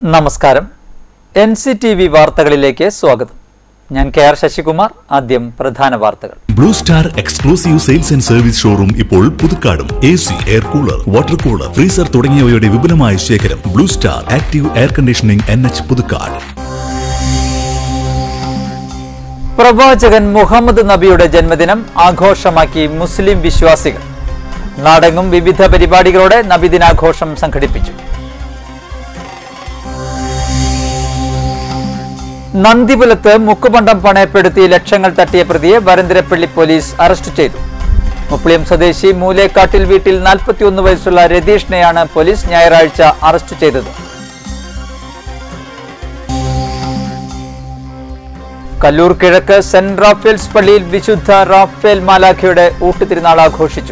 നമസ്കാരം N C T V വാർത്തകളിലേക്ക് സ്വാഗതം ഞാൻ കെ ആർ ശശികുമാർ ആദ്യം പ്രധാന വാർത്തകൾ Blue Star exclusive sales and service showroom ഇപ്പോൾ പുതുക്കാടും A C air cooler water cooler freezer തുടങ്ങിയവയുടെ വിപുലമായ ശേഖരം Blue Star active air conditioning N H Puthukkad പ്രവാചകൻ മുഹമ്മദ് നബിയുടെ ജന്മദിനം ആഘോഷമാക്കി മുസ്ലിം വിശ്വാസികൾ നാടെങ്ങും വിവിധ പരിപാടികളോടെ നബിദിനാഘോഷം സംഘടിപ്പിച്ചു നന്ദിപുലത്ത് മുക്കുപണ്ടം പണയപ്പെടുത്തി ലക്ഷങ്ങൾ തട്ടിയ പ്രതിയെ വരന്തരപ്പള്ളി പോലീസ് അറസ്റ്റ് ചെയ്തു മുപ്ലിയം സ്വദേശി മൂലേക്കാട്ടിൽ വീട്ടിൽ 41 വയസ്സുള്ള രതീഷിനെയാണ് പോലീസ് ഞായറാഴ്ച അറസ്റ്റ് ചെയ്തത് കല്ലൂർ കിഴക്ക് സെന്റ് റാഫേൽസ് പള്ളിയിൽ വിശുദ്ധ റാഫേൽ മാലാഖയുടെ ഊട്ടുതിരുനാൾ ആഘോഷിച്ചു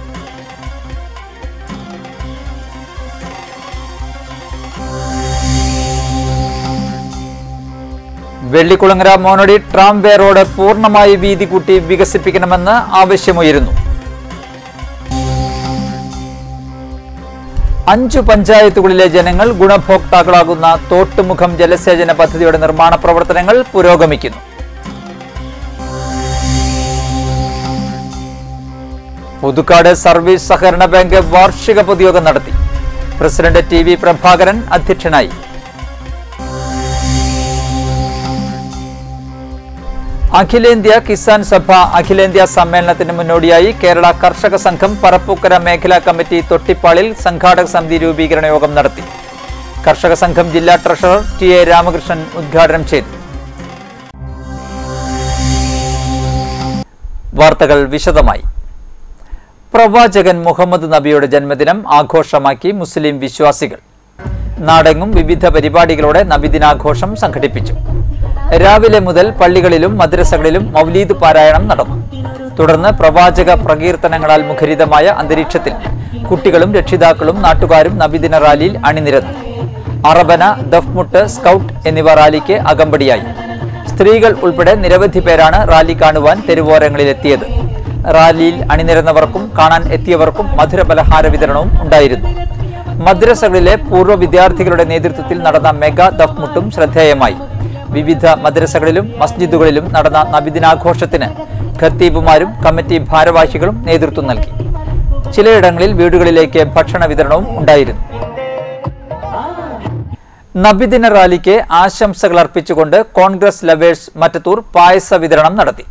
വെള്ളിക്കുളങ്ങര മോനോടി ട്രാംവേ റോഡ് പൂർണ്ണമായി വീതി കൂട്ടി വികസിപ്പിക്കണമെന്ന് ആവശ്യമുയരുന്നു അഞ്ചു പഞ്ചായത്തുകളിലെ ജനങ്ങൾ ഗുണഭോക്താക്കളാകുന്ന തോട്ടുമുഖം ജലസേചന പദ്ധതിയുടെ നിർമ്മാണ പ്രവർത്തനങ്ങൾ പുരോഗമിക്കുന്നു പുതുക്കാട് സർവീസ് സഹകരണ ബാങ്ക് വാർഷിക പൊതുയോഗം നടത്തി പ്രസിഡന്റ് ടി വി പ്രഭാകരൻ അധ്യക്ഷനായി അഖിലേന്ത്യാ കിസാൻ സഭ അഖിലേന്ത്യാ സമ്മേളനത്തിന് മുന്നോടിയായി കേരള കർഷക സംഘം പറപ്പൂക്കര മേഖലാ കമ്മിറ്റി തൊട്ടിപ്പാളിൽ സംഘാടക സമിതി രൂപീകരണ യോഗം നടത്തി കർഷക സംഘം ജില്ലാ ട്രഷറർ ടി എ രാമകൃഷ്ണൻ ഉദ്ഘാടനം ചെയ്തു വാർത്തകൾ വിശദമായി പ്രവാചകൻ മുഹമ്മദ് നബിയുടെ ജന്മദിനം ആഘോഷമാക്കി മുസ്ലിം വിശ്വാസികൾ നാടെങ്ങും വിവിധ പരിപാടികളോടെ നബിദിനാഘോഷം സംഘടിപ്പിച്ചു രാവിലെ മുതൽ പള്ളികളിലും മദ്രസകളിലും മൗലീദ് പാരായണം നടന്നു തുടർന്ന് പ്രവാചക പ്രകീർത്തനങ്ങളാൽ മുഖരിതമായ അന്തരീക്ഷത്തിൽ കുട്ടികളും രക്ഷിതാക്കളും നാട്ടുകാരും നബിദിന റാലിയിൽ അണിനിരന്നു അറബന ദഫ്മുട്ട് സ്കൗട്ട് എന്നിവ റാലിക്ക് അകമ്പടിയായി സ്ത്രീകൾ ഉൾപ്പെടെ നിരവധി പേരാണ് റാലി കാണുവാൻ തെരുവോരങ്ങളിലെത്തിയത് റാലിയിൽ അണിനിരന്നവർക്കും കാണാൻ എത്തിയവർക്കും മധുര പലഹാര വിതരണവും ഉണ്ടായിരുന്നു മദ്രസകളിലെ പൂർവ്വ വിദ്യാർത്ഥികളുടെ നേതൃത്വത്തിൽ നടന്ന മെഗാ ദഫ്മുട്ടും ശ്രദ്ധേയമായി വിവിധ മദ്രസകളിലും മസ്ജിദുകളിലും നടന്ന നബിദിനാഘോഷത്തിന് ഖത്തീബുമാരും കമ്മിറ്റി ഭാരവാഹികളും നേതൃത്വം നൽകി ചിലയിടങ്ങളിൽ വീടുകളിലേക്ക് ഭക്ഷണ വിതരണവും ഉണ്ടായിരുന്നു നബിദിന റാലിക്ക് ആശംസകൾ അർപ്പിച്ചുകൊണ്ട് കോൺഗ്രസ് ലവേഴ്സ് മറ്റത്തൂർ പായസ വിതരണം നടത്തി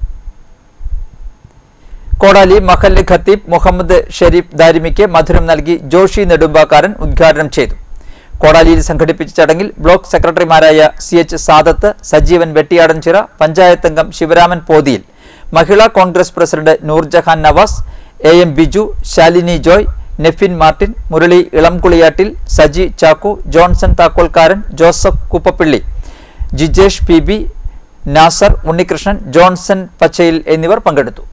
കോടാലി മഹല്ല് ഖത്തീബ് മുഹമ്മദ് ഷെരീഫ് ദാരിമിക്ക് മധുരം നൽകി ജോഷി നെടുമ്പാക്കാരൻ ഉദ്ഘാടനം ചെയ്തു കോടാലിയിൽ സംഘടിപ്പിച്ച ചടങ്ങിൽ ബ്ലോക്ക് സെക്രട്ടറിമാരായ സി എച്ച് സാദത്ത് സജീവൻ വെട്ടിയാടൻചിറ പഞ്ചായത്ത് അംഗം Sivaraman Pothiyil Mahila Congress president Noorjahan Navas A M Biju Shalini Joy Nefin Martin Murali Elamkuliyattil Saji Chacko Johnson Thakkolkkaran Joseph Kuppappilly Jijesh P B Nasar Unnikrishnan Johnson Pachayil എന്നിവർ പങ്കെടുത്തു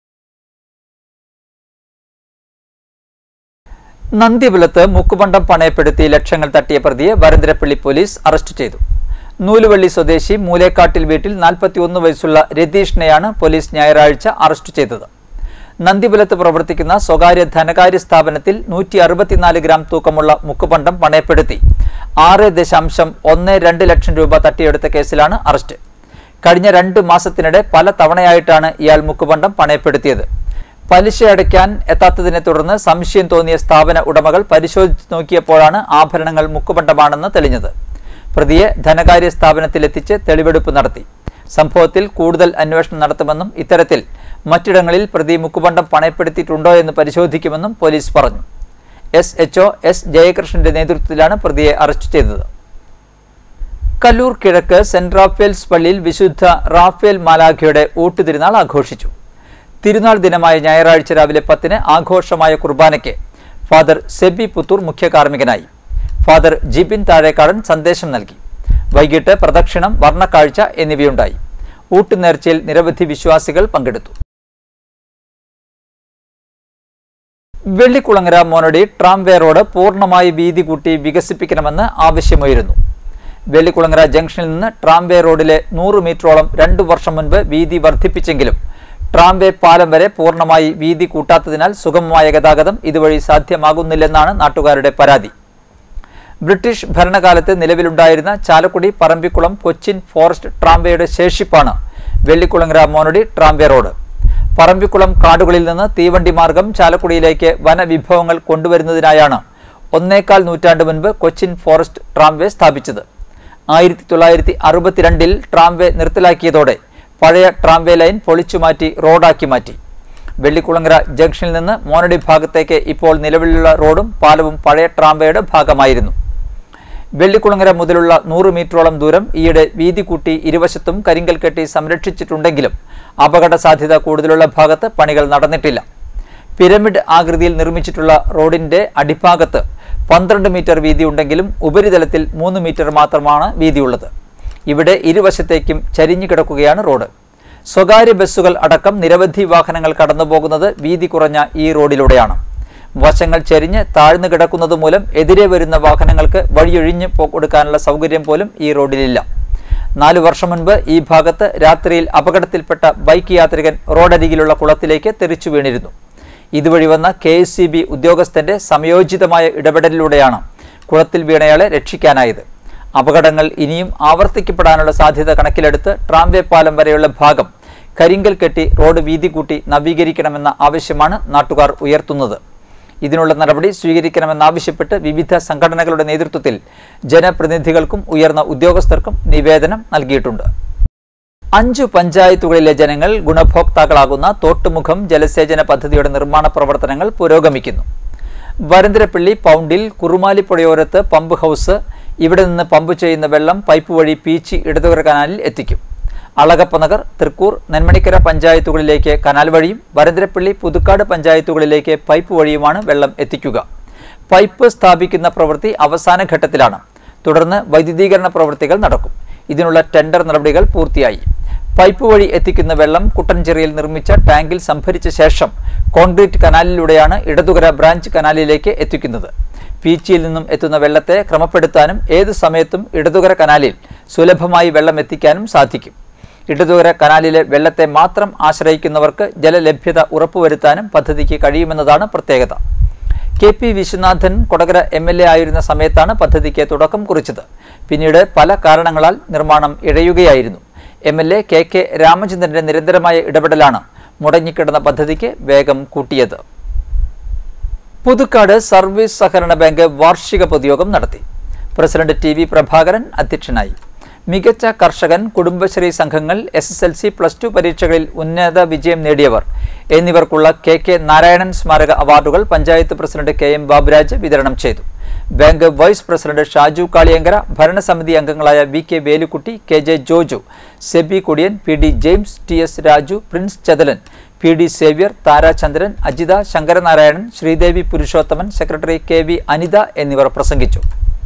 നന്ദിപുലത്ത് മുക്കുപണ്ടം പണയപ്പെടുത്തി ലക്ഷങ്ങൾ തട്ടിയ പ്രതിയെ വരന്തരപ്പള്ളി പോലീസ് അറസ്റ്റ് ചെയ്തു നൂലുവള്ളി സ്വദേശി മൂലേക്കാട്ടിൽ വീട്ടിൽ 41 വയസ്സുള്ള രതീഷിനെയാണ് പോലീസ് ഞായറാഴ്ച അറസ്റ്റ് ചെയ്തത് നന്ദിപുലത്ത് പ്രവർത്തിക്കുന്ന സ്വകാര്യ ധനകാര്യ സ്ഥാപനത്തിൽ നൂറ്റി അറുപത്തിനാല് ഗ്രാം തൂക്കമുള്ള മുക്കുപണ്ടം പണയപ്പെടുത്തി ആറ് ദശാംശം ഒന്ന് രണ്ട് ലക്ഷം രൂപ തട്ടിയെടുത്ത കേസിലാണ് അറസ്റ്റ് കഴിഞ്ഞ രണ്ട് മാസത്തിനിടെ പല തവണയായിട്ടാണ് ഇയാൾ മുക്കുപണ്ടം പണയപ്പെടുത്തിയത് പലിശ അടയ്ക്കാൻ എത്താത്തതിനെ തുടർന്ന് സംശയം തോന്നിയ സ്ഥാപന ഉടമകൾ പരിശോധിച്ച് നോക്കിയപ്പോഴാണ് ആഭരണങ്ങൾ മുക്കുപണ്ടമാണെന്ന് തെളിഞ്ഞത് പ്രതിയെ ധനകാര്യ സ്ഥാപനത്തിലെത്തിച്ച് തെളിവെടുപ്പ് നടത്തി സംഭവത്തിൽ കൂടുതൽ അന്വേഷണം നടത്തുമെന്നും ഇത്തരത്തിൽ മറ്റിടങ്ങളിൽ പ്രതി മുക്കുപണ്ടം പണയപ്പെടുത്തിയിട്ടുണ്ടോ എന്ന് പരിശോധിക്കുമെന്നും പോലീസ് പറഞ്ഞു എസ് എച്ച്ഒ എസ് ജയകൃഷ്ണന്റെ നേതൃത്വത്തിലാണ് പ്രതിയെ അറസ്റ്റ് ചെയ്തത് കല്ലൂർ കിഴക്ക് സെന്റ് റാഫേൽസ് പള്ളിയിൽ വിശുദ്ധ റാഫേൽ മാലാഖയുടെ ഊട്ടുതിരുനാൾ ആഘോഷിച്ചു തിരുനാൾ ദിനമായ ഞായറാഴ്ച രാവിലെ പത്തിന് ആഘോഷമായ കുർബാനയ്ക്ക് ഫാദർ സെബി പുത്തൂർ മുഖ്യ കാർമ്മികനായി ഫാദർ ജിബിൻ താഴേക്കാടൻ സന്ദേശം നൽകി വൈകിട്ട് പ്രദക്ഷിണം വർണ്ണക്കാഴ്ച എന്നിവയുണ്ടായി ഊട്ടുനേർച്ചയിൽ നിരവധി വിശ്വാസികൾ പങ്കെടുത്തു വെള്ളിക്കുളങ്ങര മോനടി ട്രാംവേ റോഡ് പൂർണ്ണമായി വീതി കൂട്ടി വികസിപ്പിക്കണമെന്ന് ആവശ്യമുയരുന്നു വെള്ളിക്കുളങ്ങര ജംഗ്ഷനിൽ നിന്ന് ട്രാംവേ റോഡിലെ നൂറ് മീറ്ററോളം രണ്ടു വർഷം മുൻപ് വീതി വർദ്ധിപ്പിച്ചെങ്കിലും ട്രാംവേ പാലം വരെ പൂർണ്ണമായി വീതി കൂട്ടാത്തതിനാൽ സുഗമമായ ഗതാഗതം ഇതുവഴി സാധ്യമാകുന്നില്ലെന്നാണ് നാട്ടുകാരുടെ പരാതി ബ്രിട്ടീഷ് ഭരണകാലത്ത് നിലവിലുണ്ടായിരുന്ന ചാലക്കുടി പറമ്പിക്കുളം കൊച്ചിൻ ഫോറസ്റ്റ് ട്രാംവേയുടെ ശേഷിപ്പാണ് വെള്ളിക്കുളങ്ങര മോനടി ട്രാംവേ റോഡ് പറമ്പിക്കുളം കാടുകളിൽ നിന്ന് തീവണ്ടി മാർഗം ചാലക്കുടിയിലേക്ക് വനവിഭവങ്ങൾ കൊണ്ടുവരുന്നതിനായാണ് ഒന്നേകാൽ നൂറ്റാണ്ട് മുൻപ് കൊച്ചിൻ ഫോറസ്റ്റ് ട്രാംവേ സ്ഥാപിച്ചത് ആയിരത്തി തൊള്ളായിരത്തി അറുപത്തിരണ്ടിൽ ട്രാംവേ നിർത്തലാക്കിയതോടെ പഴയ ട്രാംവേ ലൈൻ പൊളിച്ചുമാറ്റി റോഡാക്കി മാറ്റി വെള്ളിക്കുളങ്ങര ജംഗ്ഷനിൽ നിന്ന് മോനടി ഭാഗത്തേക്ക് ഇപ്പോൾ നിലവിലുള്ള റോഡും പാലവും പഴയ ട്രാംവേയുടെ ഭാഗമായിരുന്നു വെള്ളിക്കുളങ്ങര മുതലുള്ള നൂറ് മീറ്ററോളം ദൂരം ഈയിടെ വീതി കൂട്ടി ഇരുവശത്തും കരിങ്കൽ കെട്ടി സംരക്ഷിച്ചിട്ടുണ്ടെങ്കിലും അപകട സാധ്യത കൂടുതലുള്ള ഭാഗത്ത് പണികൾ നടന്നിട്ടില്ല പിരമിഡ് ആകൃതിയിൽ നിർമ്മിച്ചിട്ടുള്ള റോഡിന്റെ അടിഭാഗത്ത് പന്ത്രണ്ട് മീറ്റർ വീതിയുണ്ടെങ്കിലും ഉപരിതലത്തിൽ മൂന്ന് മീറ്റർ മാത്രമാണ് വീതിയുള്ളത് ഇവിടെ ഇരുവശത്തേക്കും ചരിഞ്ഞു കിടക്കുകയാണ് റോഡ് സ്വകാര്യ ബസ്സുകൾ അടക്കം നിരവധി വാഹനങ്ങൾ കടന്നുപോകുന്നത് വീതി കുറഞ്ഞ ഈ റോഡിലൂടെയാണ് വശങ്ങൾ ചെരിഞ്ഞ് താഴ്ന്നു കിടക്കുന്നത് മൂലം എതിരെ വരുന്ന വാഹനങ്ങൾക്ക് വഴിയൊഴിഞ്ഞ് പോ- കൊടുക്കാനുള്ള സൗകര്യം പോലും ഈ റോഡിലില്ല നാലു വർഷം മുൻപ് ഈ ഭാഗത്ത് രാത്രിയിൽ അപകടത്തിൽപ്പെട്ട ബൈക്ക് യാത്രികൻ റോഡരികിലുള്ള കുളത്തിലേക്ക് തെറിച്ചു വീണിരുന്നു ഇതുവഴി വന്ന കെ എസ് സി ബി ഉദ്യോഗസ്ഥന്റെ സമയോചിതമായ ഇടപെടലിലൂടെയാണ് കുളത്തിൽ വീണയാളെ രക്ഷിക്കാനായത് അപകടങ്ങൾ ഇനിയും ആവർത്തിക്കപ്പെടാനുള്ള സാധ്യത കണക്കിലെടുത്ത് ട്രാംവേ പാലം വരെയുള്ള ഭാഗം കരിങ്കൽ കെട്ടി റോഡ് വീതി കൂട്ടി നവീകരിക്കണമെന്ന ആവശ്യമാണ് നാട്ടുകാർ ഉയർത്തുന്നത് ഇതിനുള്ള നടപടി സ്വീകരിക്കണമെന്നാവശ്യപ്പെട്ട് വിവിധ സംഘടനകളുടെ നേതൃത്വത്തിൽ ജനപ്രതിനിധികൾക്കും ഉയർന്ന ഉദ്യോഗസ്ഥർക്കും നിവേദനം നൽകിയിട്ടുണ്ട് അഞ്ചു പഞ്ചായത്തുകളിലെ ജനങ്ങൾ ഗുണഭോക്താക്കളാകുന്ന തോട്ടുമുഖം ജലസേചന പദ്ധതിയുടെ നിർമ്മാണ പ്രവർത്തനങ്ങൾ പുരോഗമിക്കുന്നു വരന്തരപ്പള്ളി പൗണ്ടിൽ കുറുമാലിപ്പുഴയോരത്ത് പമ്പ് ഹൗസ് ഇവിടെ നിന്ന് പമ്പ് ചെയ്യുന്ന വെള്ളം പൈപ്പ് വഴി പീച്ചി ഇടതുകര കനാലിൽ എത്തിക്കും അളകപ്പനഗർ തൃക്കൂർ നെന്മണിക്കര പഞ്ചായത്തുകളിലേക്ക് കനാൽ വഴിയും വരന്തരപ്പള്ളി പുതുക്കാട് പഞ്ചായത്തുകളിലേക്ക് പൈപ്പ് വഴിയുമാണ് വെള്ളം എത്തിക്കുക പൈപ്പ് സ്ഥാപിക്കുന്ന പ്രവൃത്തി അവസാന ഘട്ടത്തിലാണ് തുടർന്ന് വൈദ്യുതീകരണ പ്രവൃത്തികൾ നടക്കും ഇതിനുള്ള ടെൻഡർ നടപടികൾ പൂർത്തിയായി പൈപ്പ് വഴി എത്തിക്കുന്ന വെള്ളം കുട്ടൻചിറയിൽ നിർമ്മിച്ച ടാങ്കിൽ സംഭരിച്ച ശേഷം കോൺക്രീറ്റ് കനാലിലൂടെയാണ് ഇടതുകര ബ്രാഞ്ച് കനാലിലേക്ക് എത്തിക്കുന്നത് പീച്ചിയിൽ നിന്നും എത്തുന്ന വെള്ളത്തെ ക്രമപ്പെടുത്താനും ഏതു സമയത്തും ഇടതുകര കനാലിൽ സുലഭമായി വെള്ളം എത്തിക്കാനും സാധിക്കും ഇടതുകര കനാലിലെ വെള്ളത്തെ മാത്രം ആശ്രയിക്കുന്നവർക്ക് ജലലഭ്യത ഉറപ്പുവരുത്താനും പദ്ധതിക്ക് കഴിയുമെന്നതാണ് പ്രത്യേകത K P Viswanathan Kodakara M L A ആയിരുന്ന സമയത്താണ് പദ്ധതിക്ക് തുടക്കം കുറിച്ചത് പിന്നീട് പല കാരണങ്ങളാൽ നിർമ്മാണം ഇഴയുകയായിരുന്നു M L A K K രാമചന്ദ്രന്റെ നിരന്തരമായ ഇടപെടലാണ് മുടങ്ങിക്കിടന്ന പദ്ധതിക്ക് വേഗം കൂട്ടിയത് പുതുക്കാട് സർവീസ് സഹകരണ ബാങ്ക് വാർഷിക പൊതുയോഗം നടത്തി പ്രസിഡന്റ് ടി വി പ്രഭാകരൻ അധ്യക്ഷനായി മികച്ച കർഷകൻ കുടുംബശ്രീ സംഘങ്ങൾ S S L C plus two പരീക്ഷകളിൽ ഉന്നത വിജയം നേടിയവർ എന്നിവർക്കുള്ള കെ കെ നാരായണൻ സ്മാരക അവാർഡുകൾ panchayat president K M Baburaj വിതരണം ചെയ്തു bank vice president Shaju Kaliyankara ഭരണസമിതി അംഗങ്ങളായ V K Velukutty K J Joju Seby Kodiyan P D James T S Raju Prince Chathalan P D Xavier Tarachandran Ajitha Sankaranarayanan Sreedevi Purushothaman secretary K V Anitha എന്നിവർ പ്രസംഗിച്ചു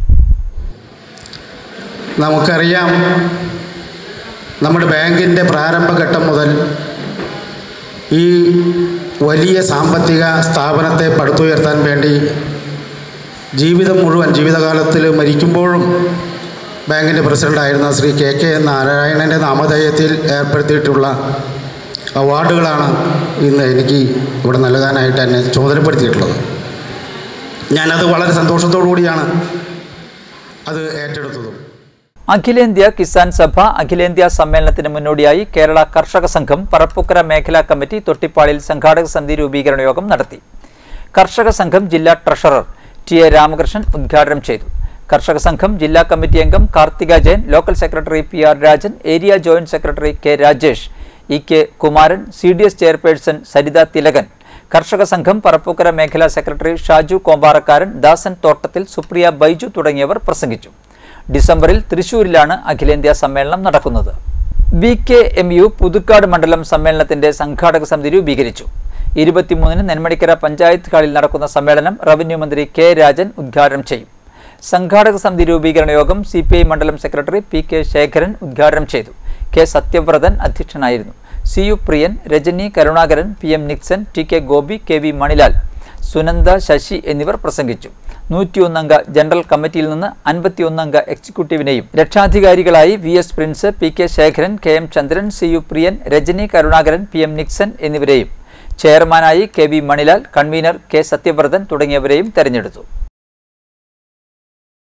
നമുക്കറിയാം നമ്മുടെ ബാങ്കിൻ്റെ പ്രാരംഭഘട്ടം മുതൽ ഈ വലിയ സാമ്പത്തിക സ്ഥാപനത്തെ പടുത്തുയർത്താൻ വേണ്ടി ജീവിതം മുഴുവൻ ജീവിതകാലത്തിൽ മരിക്കുമ്പോഴും ബാങ്കിൻ്റെ പ്രസിഡൻ്റായിരുന്ന ശ്രീ കെ കെ നാരായണൻ്റെ നാമധേയത്തിൽ ഏർപ്പെടുത്തിയിട്ടുള്ള അവാർഡുകളാണ് ഇന്ന് എനിക്ക് ഇവിടെ നൽകാനായിട്ട് എന്നെ ചുമതലപ്പെടുത്തിയിട്ടുള്ളത് ഞാനത് വളരെ സന്തോഷത്തോടു കൂടിയാണ് അത് ഏറ്റെടുത്തതും അഖിലേന്ത്യാ കിസാൻ സഭ അഖിലേന്ത്യാ സമ്മേളനത്തിന് മുന്നോടിയായി കേരള കർഷക സംഘം പറപ്പുക്കര മേഖലാ കമ്മിറ്റി തൊട്ടിപ്പാളിൽ സംഘാടക സമിതി രൂപീകരണ യോഗം നടത്തി കർഷക സംഘം ജില്ലാ ട്രഷറർ ടി എ രാമകൃഷ്ണൻ ഉദ്ഘാടനം ചെയ്തു കർഷക സംഘം ജില്ലാ കമ്മിറ്റി അംഗം Karthika Jayan local secretary P R Rajan area joint secretary K Rajesh E K Kumaran C D S chairperson Saritha Thilakan കർഷക സംഘം പറപ്പുക്കര മേഖലാ സെക്രട്ടറി ഷാജു കോമ്പാറക്കാരൻ ദാസൻ തോട്ടത്തിൽ സുപ്രിയ ബൈജു തുടങ്ങിയവർ പ്രസംഗിച്ചു ഡിസംബറിൽ തൃശൂരിലാണ് അഖിലേന്ത്യാ സമ്മേളനം നടക്കുന്നത് B K M U Puthukkad മണ്ഡലം സമ്മേളനത്തിന്റെ സംഘാടക സമിതി രൂപീകരിച്ചു ഇരുപത്തിമൂന്നിന് നെന്മണിക്കര പഞ്ചായത്ത് ഹാളിൽ നടക്കുന്ന സമ്മേളനം റവന്യൂ മന്ത്രി കെ രാജൻ ഉദ്ഘാടനം ചെയ്യും സംഘാടക സമിതി രൂപീകരണ യോഗം സി പി ഐ മണ്ഡലം സെക്രട്ടറി പി കെ ശേഖരൻ ഉദ്ഘാടനം ചെയ്തു കെ സത്യവ്രതൻ അധ്യക്ഷനായിരുന്നു C U Priyan Rajani Karunakaran P M Nixon T K Gopi K V Manilal Sunanda Sasi എന്നിവർ പ്രസംഗിച്ചു നൂറ്റിയൊന്നംഗ ജനറൽ കമ്മിറ്റിയിൽ നിന്ന് അൻപത്തിയൊന്നംഗ എക്സിക്യൂട്ടീവിനെയും രക്ഷാധികാരികളായി V S Prince P K Sekharan K M Chandran C U Priyan Rajani Karunakaran P M Nixon എന്നിവരെയും ചെയർമാനായി K V Manilal convener K Sathyavrathan തുടങ്ങിയവരെയും തെരഞ്ഞെടുത്തു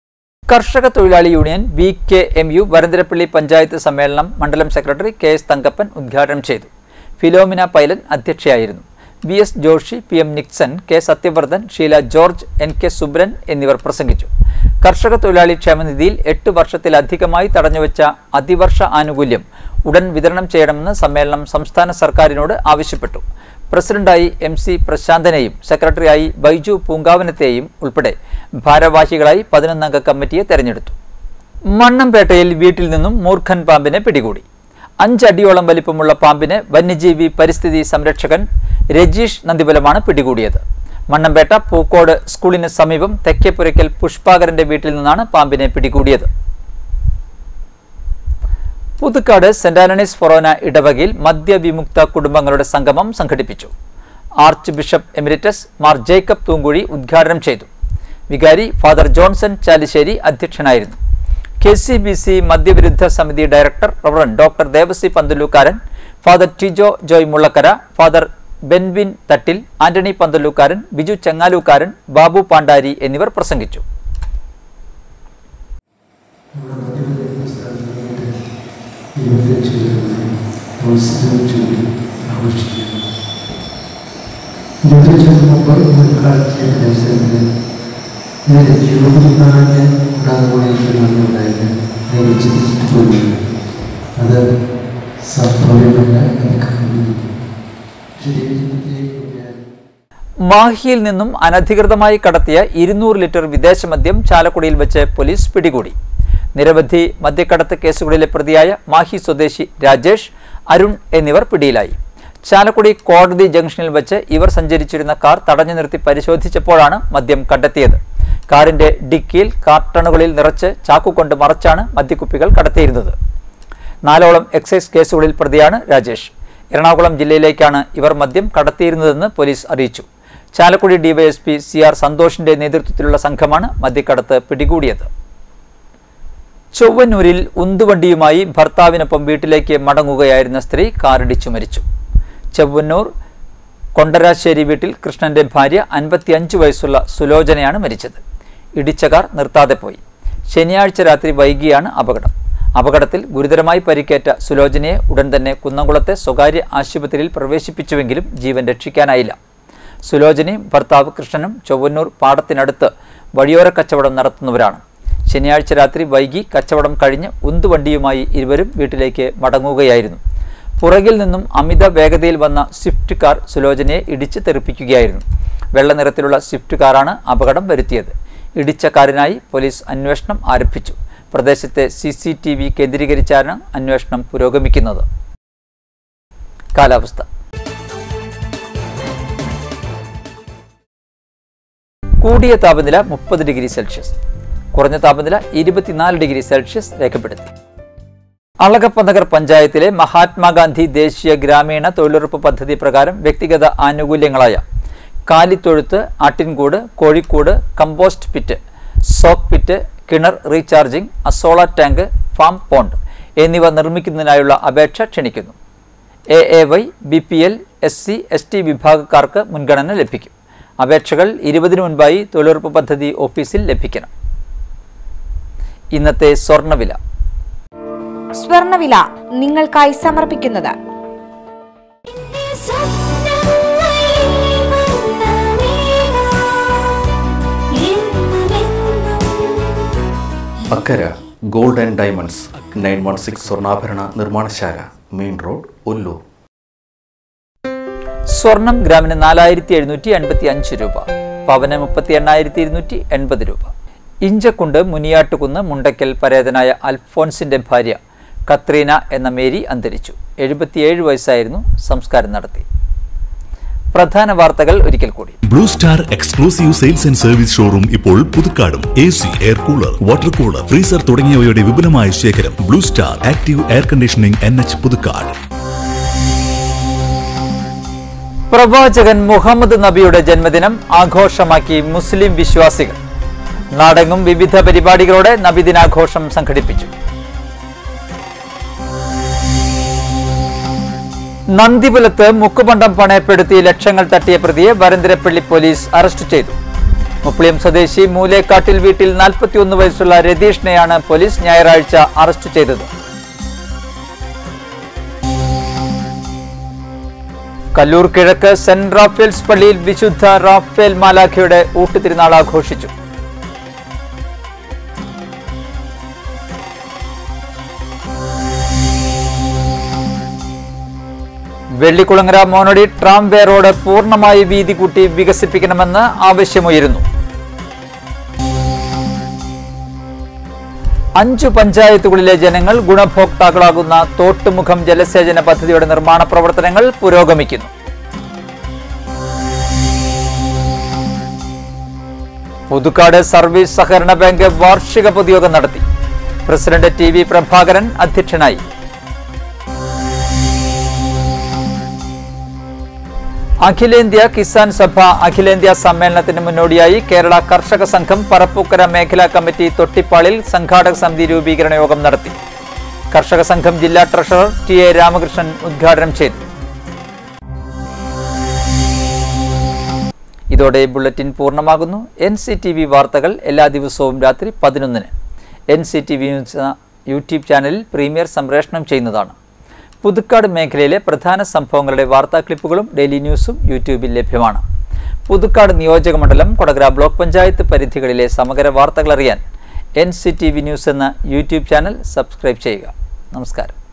കർഷക തൊഴിലാളി union B K M U Varantharappilly panchayat സമ്മേളനം മണ്ഡലം സെക്രട്ടറി കെ എസ് തങ്കപ്പൻ ഉദ്ഘാടനം ചെയ്തു ഫിലോമിന പൈലൻ അധ്യക്ഷയായിരുന്നു B S Joshy P M Nixon K Sathyavardhan Sheela George N K Subran എന്നിവർ പ്രസംഗിച്ചു കർഷക തൊഴിലാളി ക്ഷേമനിധിയിൽ എട്ട് വർഷത്തിലധികമായി തടഞ്ഞുവെച്ച അതിവർഷ ആനുകൂല്യം ഉടൻ വിതരണം ചെയ്യണമെന്ന് സമ്മേളനം സംസ്ഥാന സർക്കാരിനോട് ആവശ്യപ്പെട്ടു പ്രസിഡന്റായി എം സി പ്രശാന്തനെയും സെക്രട്ടറിയായി ബൈജു പൂങ്കാവനത്തെയും ഉൾപ്പെടെ ഭാരവാഹികളായി പതിനൊന്നംഗ കമ്മിറ്റിയെ തെരഞ്ഞെടുത്തു മണ്ണമ്പേട്ടയിൽ വീട്ടിൽ നിന്നും മൂർഖൻ പാമ്പിനെ പിടികൂടി അഞ്ചടിയോളം വലിപ്പമുള്ള പാമ്പിനെ വന്യജീവി പരിസ്ഥിതി സംരക്ഷകൻ രജീഷ് നന്ദിപുലമാണ് പിടികൂടിയത് മണ്ണമ്പേട്ട പൂക്കോട് സ്കൂളിന് സമീപം തെക്കേപ്പുരയ്ക്കൽ പുഷ്പാകരന്റെ വീട്ടിൽ നിന്നാണ് പാമ്പിനെ പിടികൂടിയത് പുതുക്കാട് സെന്റ് ആന്റണീസ് ഫൊറോന ഇടവകയിൽ മദ്യവിമുക്ത കുടുംബങ്ങളുടെ സംഗമം സംഘടിപ്പിച്ചു arch bishop emeritus Mar Jacob Thoonkuzhy ഉദ്ഘാടനം ചെയ്തു വികാരി ഫാദർ ജോൺസൺ ചാലിശ്ശേരി അധ്യക്ഷനായിരുന്നു കെ സി ബി സി മദ്യവിരുദ്ധ സമിതി director reverend doctor Devassy Panthalookkaran father Tijo Joy Mullakkara father Benvin Thattil Antony Panthalookkaran Biju Chengalookkaran Babu Pandari എന്നിവർ പ്രസംഗിച്ചു ഇരുപത്തഞ്ച് അവസരം ചൊല്ലി ആഘോഷിക്കുന്നു ഇരുപത്തഞ്ച് മുമ്പ് മുൻകാലത്തെ അവസരത്തിൽ ഇതിൻ്റെ ജീവിതത്തിനാണ് ഉണ്ടാകുന്നതാണ് ഉണ്ടായത് അതിനെ ചിന്തിച്ചിട്ട് പോലും അത് സംഭവമല്ല എനിക്ക് ശരീരത്തിലേക്ക് മാഹിയിൽ നിന്നും അനധികൃതമായി കടത്തിയ ഇരുന്നൂറ് ലിറ്റർ വിദേശ മദ്യം ചാലക്കുടിയിൽ വെച്ച് പോലീസ് പിടികൂടി നിരവധി മദ്യക്കടത്ത് കേസുകളിലെ പ്രതിയായ മാഹി സ്വദേശി രാജേഷ് അരുൺ എന്നിവർ പിടിയിലായി ചാലക്കുടി കോടതി ജംഗ്ഷനിൽ വെച്ച് ഇവർ സഞ്ചരിച്ചിരുന്ന കാർ തടഞ്ഞു നിർത്തി പരിശോധിച്ചപ്പോഴാണ് മദ്യം കണ്ടെത്തിയത് കാറിന്റെ ഡിക്കിയിൽ കാർട്ടണുകളിൽ നിറച്ച് ചാക്കുകൊണ്ട് മറച്ചാണ് മദ്യക്കുപ്പികൾ കടത്തിയിരുന്നത് നാലോളം എക്സൈസ് കേസുകളിൽ പ്രതിയാണ് രാജേഷ് എറണാകുളം ജില്ലയിലേക്കാണ് ഇവർ മദ്യം കടത്തിയിരുന്നതെന്ന് പോലീസ് അറിയിച്ചു ചാലക്കുടി ഡിവൈഎസ്പി സി ആർ സന്തോഷിന്റെ നേതൃത്വത്തിലുള്ള സംഘമാണ് മദ്യക്കടത്ത് പിടികൂടിയത് ചൊവ്വന്നൂരിൽ ഉന്തുവണ്ടിയുമായി ഭർത്താവിനൊപ്പം വീട്ടിലേക്ക് മടങ്ങുകയായിരുന്ന സ്ത്രീ കാറിടിച്ചു മരിച്ചു ചൊവ്വന്നൂർ കൊണ്ടരാശ്ശേരി വീട്ടിൽ കൃഷ്ണന്റെ ഭാര്യ അൻപത്തിയഞ്ച് വയസ്സുള്ള സുലോചനയാണ് മരിച്ചത് ഇടിച്ച കാർ നിർത്താതെ പോയി ശനിയാഴ്ച രാത്രി വൈകിയാണ് അപകടം അപകടത്തിൽ ഗുരുതരമായി പരിക്കേറ്റ സുലോചനയെ ഉടൻ തന്നെ കുന്നംകുളത്തെ സ്വകാര്യ ആശുപത്രിയിൽ പ്രവേശിപ്പിച്ചുവെങ്കിലും ജീവൻ രക്ഷിക്കാനായില്ല സുലോചനയും ഭർത്താവ് കൃഷ്ണനും ചൊവ്വന്നൂർ പാടത്തിനടുത്ത് വഴിയോര കച്ചവടം നടത്തുന്നവരാണ് ശനിയാഴ്ച രാത്രി വൈകി കച്ചവടം കഴിഞ്ഞ് ഉന്തുവണ്ടിയുമായി ഇരുവരും വീട്ടിലേക്ക് മടങ്ങുകയായിരുന്നു പുറകിൽ നിന്നും അമിത വേഗതയിൽ വന്ന സ്വിഫ്റ്റ് കാർ സുലോചനയെ ഇടിച്ച് തെറിപ്പിക്കുകയായിരുന്നു വെള്ള നിറത്തിലുള്ള സ്വിഫ്റ്റ് കാറാണ് അപകടം വരുത്തിയത് ഇടിച്ച കാറിനായി പോലീസ് അന്വേഷണം ആരംഭിച്ചു പ്രദേശത്തെ സി സി ടി വി കേന്ദ്രീകരിച്ചാണ് അന്വേഷണം പുരോഗമിക്കുന്നത് കാലാവസ്ഥ കൂടിയ താപനില മുപ്പത് ഡിഗ്രി സെൽഷ്യസ് കുറഞ്ഞ താപനില ഇരുപത്തിനാല് ഡിഗ്രി സെൽഷ്യസ് രേഖപ്പെടുത്തി അളകപ്പനഗർ പഞ്ചായത്തിലെ മഹാത്മാഗാന്ധി ദേശീയ ഗ്രാമീണ തൊഴിലുറപ്പ് പദ്ധതി പ്രകാരം വ്യക്തിഗത ആനുകൂല്യങ്ങളായ കാലിത്തൊഴുത്ത് ആട്ടിൻകൂട് കോഴിക്കൂട് കമ്പോസ്റ്റ് പിറ്റ് സോക്ക് പിറ്റ് കിണർ recharging azolla tank farm pond എന്നിവ നിർമ്മിക്കുന്നതിനായുള്ള അപേക്ഷ ക്ഷണിക്കുന്നു A A Y B P L S C S T വിഭാഗക്കാർക്ക് മുൻഗണന ലഭിക്കും അപേക്ഷകൾ ഇരുപതിനു മുൻപായി തൊഴിലുറപ്പ് പദ്ധതി ഓഫീസിൽ ലഭിക്കണം ഇന്നത്തെ സ്വർണ്ണവില സ്വർണവില നിങ്ങൾക്കായി സമർപ്പിക്കുന്നത് Akkara gold and diamonds nine one six സ്വർണ്ണാഭരണ നിർമ്മാണശാല മെയിൻ റോഡ് ഒല്ലൂർ സ്വർണം ഗ്രാമിന് നാലായിരത്തി എഴുന്നൂറ്റി എൺപത്തി അഞ്ച് രൂപ പവന് മുപ്പത്തി എണ്ണായിരത്തി ഇരുന്നൂറ്റി എൺപത് രൂപ ഇഞ്ചക്കുണ്ട് മുനിയാട്ടുകുന്ന് മുണ്ടക്കൽ പരേതനായ അൽഫോൻസിന്റെ ഭാര്യ കത്രീന എന്ന മേരി അന്തരിച്ചു എഴുപത്തിയേഴ് വയസ്സായിരുന്നു സംസ്കാരം നടത്തി പ്രധാന വാർത്തകൾ ഒരിക്കൽ കൂടി Blue Star exclusive sales and service showroom ഇപ്പോൾ പുതുക്കാടും A C air cooler water cooler freezer തുടങ്ങിയവയുടെ വിപുലമായ ശേഖരം Blue Star active air conditioning N H Puthukkad പ്രവാചകൻ മുഹമ്മദ് നബിയുടെ ജന്മദിനം ആഘോഷമാക്കി മുസ്ലിം വിശ്വാസികൾ നാടെങ്ങും വിവിധ പരിപാടികളോടെ നബിദിനാഘോഷം സംഘടിപ്പിച്ചു നന്ദിപുലത്ത് മുക്കുപണ്ടം പണയപ്പെടുത്തി ലക്ഷങ്ങൾ തട്ടിയ പ്രതിയെ വരന്തരപ്പള്ളി പോലീസ് അറസ്റ്റ് ചെയ്തു മുപ്ലിയം സ്വദേശി മൂലേക്കാട്ടിൽ വീട്ടിൽ നാൽപ്പത്തിയൊന്ന് വയസ്സുള്ള രതീഷിനെയാണ് പോലീസ് ഞായറാഴ്ച അറസ്റ്റ് ചെയ്തത് കല്ലൂർ കിഴക്ക് സെന്റ് റാഫേൽസ് പള്ളിയിൽ വിശുദ്ധ റാഫേൽ മാലാഖയുടെ ഊട്ടുതിരുനാൾ ആഘോഷിച്ചു വെള്ളിക്കുളങ്ങര മോനോടി ട്രാംവേ റോഡ് പൂർണ്ണമായി വീതി കൂട്ടി വികസിപ്പിക്കണമെന്ന് ആവശ്യമുയരുന്നു അഞ്ചു പഞ്ചായത്തുകളിലെ ജനങ്ങൾ ഗുണഭോക്താക്കളാകുന്ന തോട്ടുമുഖം ജലസേചന പദ്ധതിയുടെ നിർമ്മാണ പ്രവർത്തനങ്ങൾ പുരോഗമിക്കുന്നു പുതുക്കാട് സർവീസ് സഹകരണ ബാങ്ക് വാർഷിക പൊതുയോഗം നടത്തി പ്രസിഡന്റ് ടി വി പ്രഭാകരൻ അധ്യക്ഷനായി അഖിലേന്ത്യാ കിസാൻ സഭ അഖിലേന്ത്യാ സമ്മേളനത്തിന് മുന്നോടിയായി കേരള കർഷക സംഘം പറപ്പൂക്കര മേഖലാ കമ്മിറ്റി തൊട്ടിപ്പാളിൽ സംഘാടക സമിതി രൂപീകരണ യോഗം നടത്തി കർഷക സംഘം ജില്ലാ ട്രഷറർ ടി എ രാമകൃഷ്ണൻ ഉദ്ഘാടനം ചെയ്തു ഇതോടെ ബുള്ളറ്റിൻ പൂർണ്ണമാകുന്നു എൻ സി ടി വി വാർത്തകൾ എല്ലാ ദിവസവും രാത്രി പതിനൊന്നിന് N C T V news എന്ന യൂട്യൂബ് ചാനലിൽ പ്രീമിയർ സംപ്രേഷണം ചെയ്യുന്നതാണ് പുതുക്കാട് മേഖലയിലെ പ്രധാന സംഭവങ്ങളുടെ വാർത്താ ക്ലിപ്പുകളും ഡെയിലി ന്യൂസും യൂട്യൂബിൽ ലഭ്യമാണ് പുതുക്കാട് നിയോജക മണ്ഡലം കൊടകര ബ്ലോക്ക് പഞ്ചായത്ത് പരിധികളിലെ സമഗ്ര വാർത്തകൾ അറിയാൻ N C T V news എന്ന യൂട്യൂബ് ചാനൽ സബ്സ്ക്രൈബ് ചെയ്യുക നമസ്കാരം